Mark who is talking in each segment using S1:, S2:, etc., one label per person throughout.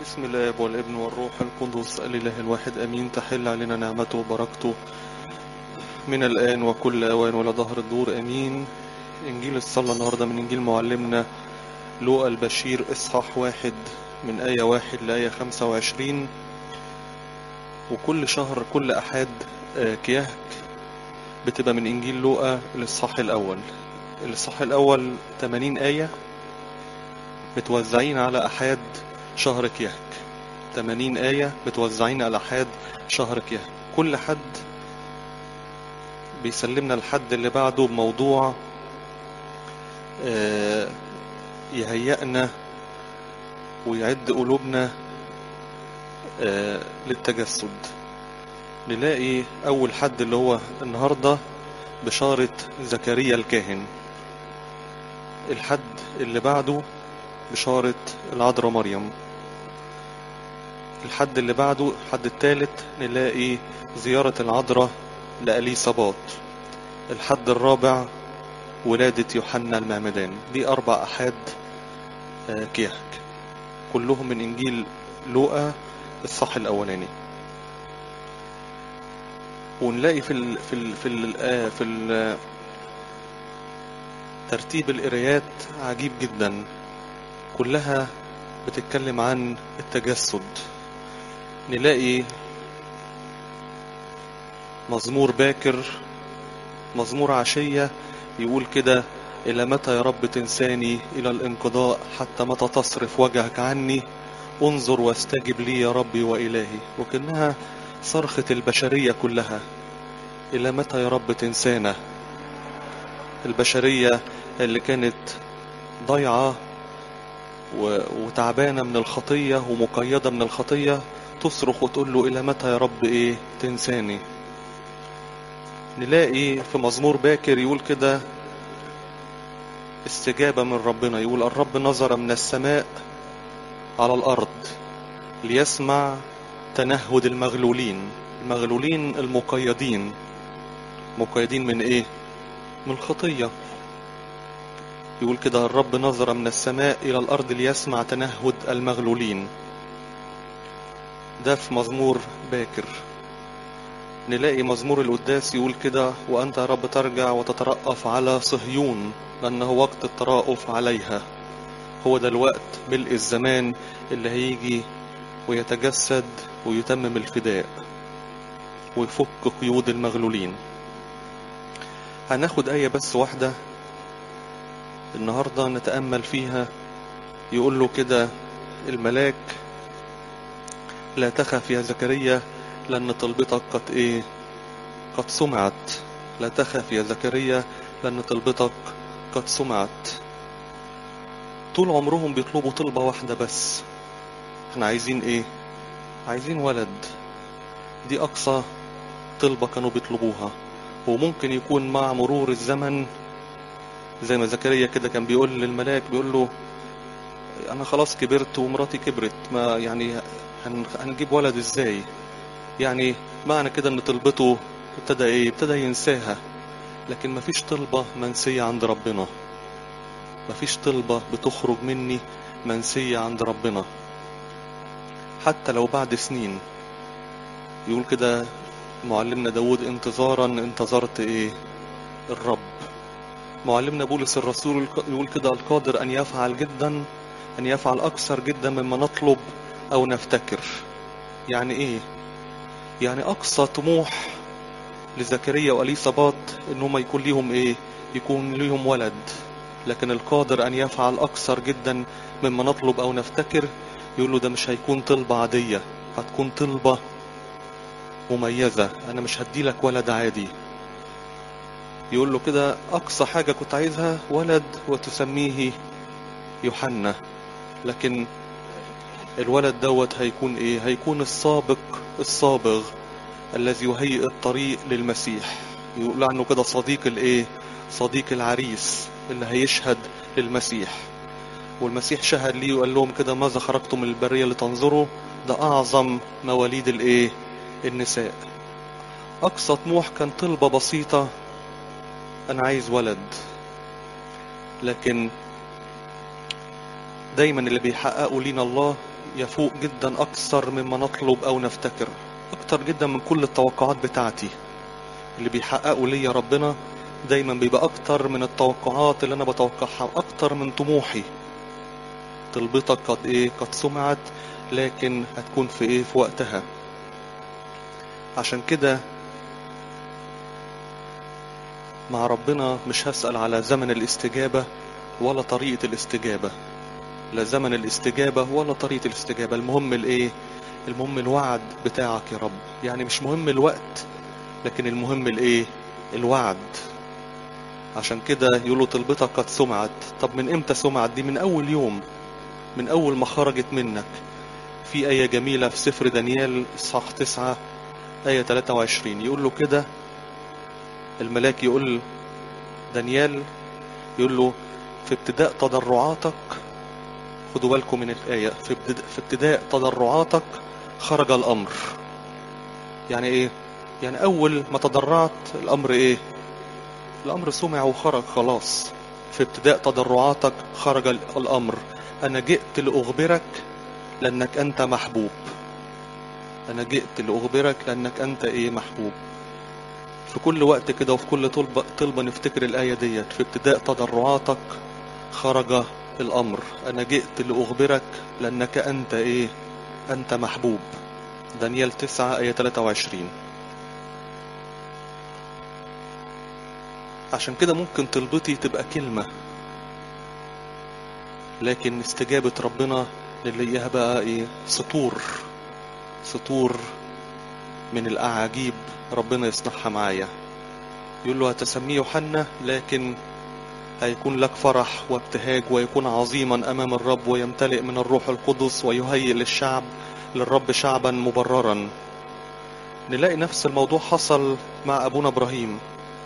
S1: بسم الاب والابن والروح القدس الاله الواحد امين تحل علينا نعمته وبركته من الان وكل اوان ولا ظهر الدور امين انجيل الصلاه النهارده من انجيل معلمنا لوقا البشير اصحاح واحد من ايه واحد لايه خمسة وعشرين وكل شهر كل احد آه، كيهك بتبقى من انجيل لوقا الاصحاح الاول الاصحاح الاول 80 ايه متوزعين على احاد شهر كيهك 80 آية متوزعين على حد شهر كيهك كل حد بيسلمنا الحد اللي بعده بموضوع آه، يهيئنا ويعد قلوبنا آه، للتجسد نلاقي أول حد اللي هو النهاردة بشارة زكريا الكاهن الحد اللي بعده بشارة العذراء مريم الحد اللي بعده الحد الثالث نلاقي زيارة العذراء لأليصابات الحد الرابع ولادة يوحنا المعمدان دي أربع أحاد آه، كيهك كلهم من إنجيل لوقا الصح الأولاني ونلاقي في ال في ال في ال آه، في ال ترتيب القرايات عجيب جدا كلها بتتكلم عن التجسد نلاقي مزمور باكر مزمور عشية يقول كده إلى متى يا رب تنساني إلى الانقضاء حتى متى تصرف وجهك عني انظر واستجب لي يا ربي وإلهي وكأنها صرخة البشرية كلها إلى متى يا رب تنسانا البشرية اللي كانت ضيعة و- وتعبانة من الخطية ومقيدة من الخطية تصرخ وتقول له إلى متى يا رب إيه تنساني نلاقي في مزمور باكر يقول كده استجابة من ربنا يقول الرب نظر من السماء على الأرض ليسمع تنهد المغلولين المغلولين المقيدين مقيدين من إيه من الخطية يقول كده الرب نظر من السماء إلى الأرض ليسمع تنهد المغلولين ده في مزمور باكر نلاقي مزمور القداس يقول كده وأنت يا رب ترجع وتترأف على صهيون لأنه وقت الترأف عليها هو ده الوقت ملء الزمان اللي هيجي ويتجسد ويتمم الفداء ويفك قيود المغلولين هناخد آية بس واحدة النهاردة نتأمل فيها يقول له كده الملاك لا تخف يا زكريا لأن طلبتك قد إيه قد سمعت لا تخف يا زكريا لأن طلبتك قد سمعت طول عمرهم بيطلبوا طلبة واحدة بس احنا عايزين ايه عايزين ولد دي أقصى طلبة كانوا بيطلبوها وممكن يكون مع مرور الزمن زي ما زكريا كده كان بيقول للملاك بيقول له انا خلاص كبرت ومراتي كبرت ما يعني هن- هنجيب ولد ازاي يعني معنى كده ان طلبته ابتدى ايه ابتدى ينساها لكن مفيش طلبة منسية عند ربنا مفيش طلبة بتخرج مني منسية عند ربنا حتى لو بعد سنين يقول كده معلمنا داود انتظارا انتظرت ايه الرب معلمنا بولس الرسول يقول كده القادر أن يفعل جدا أن يفعل أكثر جدا مما نطلب أو نفتكر يعني إيه؟ يعني أقصى طموح لزكريا وأليصابات إن هم يكون ليهم إيه؟ يكون ليهم ولد لكن القادر أن يفعل أكثر جدا مما نطلب أو نفتكر يقول له ده مش هيكون طلبة عادية هتكون طلبة مميزة أنا مش هديلك ولد عادي يقول له كده أقصى حاجة كنت عايزها ولد وتسميه يوحنا لكن الولد دوت هيكون إيه هيكون السابق الصابغ الذي يهيئ الطريق للمسيح يقول عنه كده صديق الإيه صديق العريس اللي هيشهد للمسيح والمسيح شهد ليه وقال لهم كده ماذا خرجتم من البرية لتنظروا ده أعظم مواليد الإيه النساء أقصى طموح كان طلبة بسيطة أنا عايز ولد لكن دايما اللي بيحققوا لينا الله يفوق جدا أكثر مما نطلب أو نفتكر أكتر جدا من كل التوقعات بتاعتي اللي بيحققوا ليا ربنا دايما بيبقى أكتر من التوقعات اللي أنا بتوقعها أكتر من طموحي طلبتك قد إيه قد سمعت لكن هتكون في إيه في وقتها عشان كده مع ربنا مش هسأل على زمن الاستجابة ولا طريقة الاستجابة لا زمن الاستجابة ولا طريقة الاستجابة المهم الايه المهم الوعد بتاعك يا رب يعني مش مهم الوقت لكن المهم الايه الوعد عشان كده يقولوا طلبتك قد سمعت طب من امتى سمعت دي من اول يوم من اول ما خرجت منك في آية جميلة في سفر دانيال إصحاح 9 آية 23 يقول له كده الملاك يقول دانيال يقول له في ابتداء تضرعاتك خدوا بالكم من الآية في ابتداء, في ابتداء تضرعاتك خرج الأمر يعني إيه؟ يعني أول ما تضرعت الأمر إيه؟ الأمر سمع وخرج خلاص في ابتداء تضرعاتك خرج الأمر أنا جئت لأخبرك لأنك أنت محبوب أنا جئت لأخبرك لأنك أنت إيه محبوب في كل وقت كده وفي كل طلبة, طلبة نفتكر الآية ديت في ابتداء تضرعاتك خرج الأمر أنا جئت لأخبرك لأنك أنت إيه أنت محبوب دانيال 9 آية 23 عشان كده ممكن طلبتي تبقى كلمة لكن استجابة ربنا نلاقيها بقى ايه سطور سطور من الأعاجيب ربنا يصنعها معايا يقول له هتسميه يوحنا لكن هيكون لك فرح وابتهاج ويكون عظيما أمام الرب ويمتلئ من الروح القدس ويهيئ للشعب للرب شعبا مبررا نلاقي نفس الموضوع حصل مع أبونا إبراهيم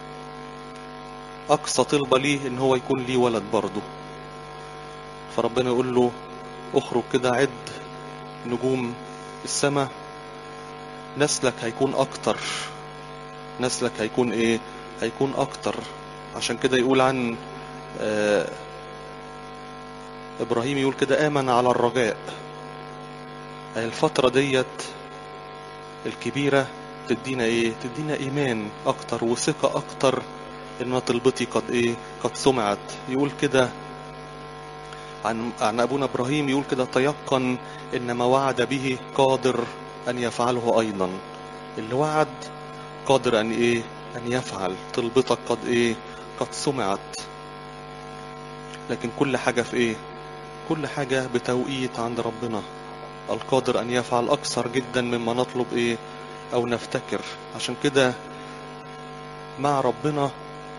S1: أقصى طلبة ليه إن هو يكون ليه ولد برضه فربنا يقول له اخرج كده عد نجوم السماء نسلك هيكون أكتر نسلك هيكون إيه هيكون أكتر عشان كده يقول عن آه إبراهيم يقول كده آمن على الرجاء الفترة ديت الكبيرة تدينا ايه تدينا ايمان اكتر وثقة اكتر ان طلبتي قد ايه قد سمعت يقول كده عن عن ابونا ابراهيم يقول كده تيقن ان ما وعد به قادر ان يفعله ايضا اللي وعد قادر ان ايه ان يفعل طلبتك قد ايه قد سمعت لكن كل حاجة في ايه كل حاجة بتوقيت عند ربنا القادر أن يفعل أكثر جدا مما نطلب إيه أو نفتكر عشان كده مع ربنا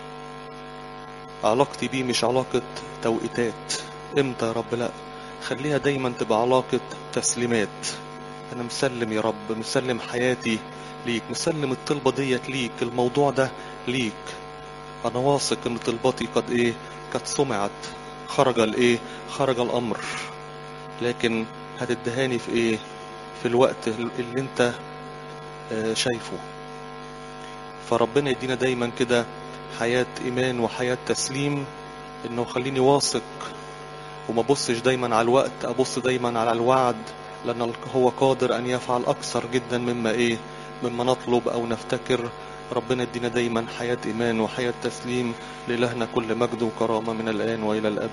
S1: علاقتي بيه مش علاقة توقيتات امتى يا رب لا خليها دايما تبقى علاقة تسليمات أنا مسلم يا رب مسلم حياتي ليك مسلم الطلبة ديت ليك الموضوع ده ليك أنا واثق إن طلبتي قد إيه قد سمعت خرج الإيه خرج الأمر لكن هتدهاني في ايه في الوقت اللي انت شايفه فربنا يدينا دايما كده حياة ايمان وحياة تسليم انه خليني واثق وما بصش دايما على الوقت ابص دايما على الوعد لان هو قادر ان يفعل اكثر جدا مما ايه مما نطلب او نفتكر ربنا يدينا دايما حياة ايمان وحياة تسليم لإلهنا كل مجد وكرامة من الان والى الابد